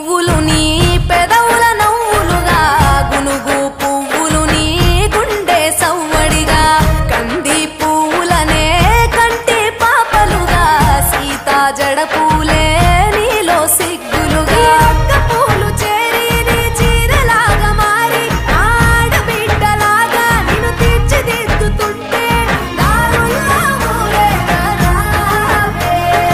పువ్వులు నీ పెదవుల నవ్వులుగా గునుగు పువ్వులు నీ గుండె సవ్వడిగా కంది పువ్వులనే కంటి పాపలుగా సీతా జడ పూలే నీలో సిగ్గులుగా ఒక్క పూలు చేరి నీ చీరలాగా మారి ఆడబిడ్డలాగా నిన్ను తీర్చిదిద్దుతుంటే దారుల్లా ఊరేగరావే.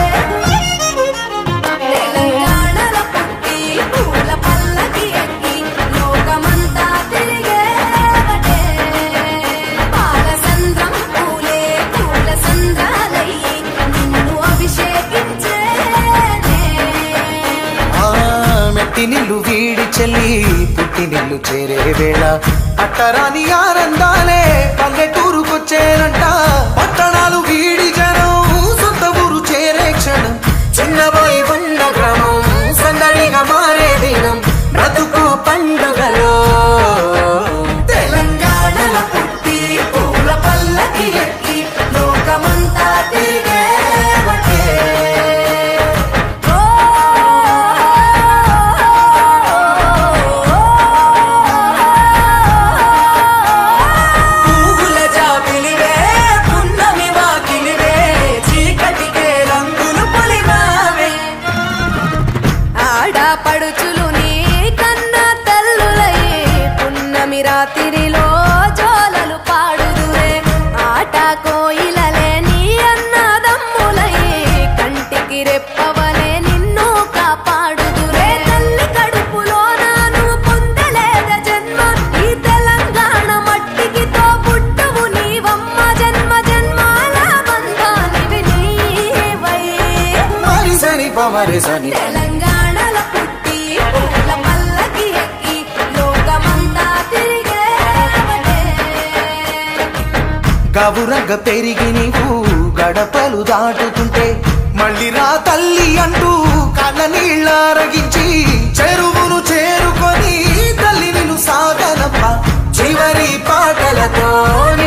తెలంగాణలో పుట్టి పూల పల్లకి ఎక్కి లోకమంతా తిరిగేవటే. పాలసంద్రం పూలే పూల సంద్రాలయ్యి నిన్ను అభిషేకించేనే. ఆ మెట్టి నిల్లు వీడి చెల్లి పుట్టి నిల్లు చేరే వేళ అట్టరాని ఆనందాలే పల్లెటూరుకొచ్చేనంట పట్టణాలు వీడి జనం సొంత ఊరు చేరే క్షణం చిన్నబోయి బండ గ్రామం సందడిగా మారే దినం బ్రతుకు పండుగలో తెలంగాణలో పుట్టి పూల పల్లకి ఎక్కి లోకమంతా తిరిగేవటే. ఓ పువ్వుల జాబిలివే పున్నమి వాకిలివే చీకటికే రంగులు పొలిమావే ఆడపడుచులు నీ కన్న తల్లులై పున్నమి రాత్రిలో జోలలు పాడుదురే ఆట కోయిలలే నీ అన్నదమ్ములై కంటికి రెప్పవలే నిన్ను కాపాడుదురే తల్లి కడుపులో నాను పొందలేద జన్మ ఈ తెలంగాణ మట్టికి తో పుట్టువు నీవమ్మ జన్మ జన్మాల బంధానివి నీవై మరిసని పమరిసని తెలంగాణలో పుట్టి పూల పల్లకి ఎక్కి లోకమంతా తిరిగేవటే. గవురగ పెరిగి నీవు గడపలు దాటుతుంటే మళ్ళీ రా తల్లి అంటూ కళ్ళ నీళ్ళారగించి చెరువును చేరుకొని తల్లి నిన్ను సాగనప్ప చివరి పాటలతో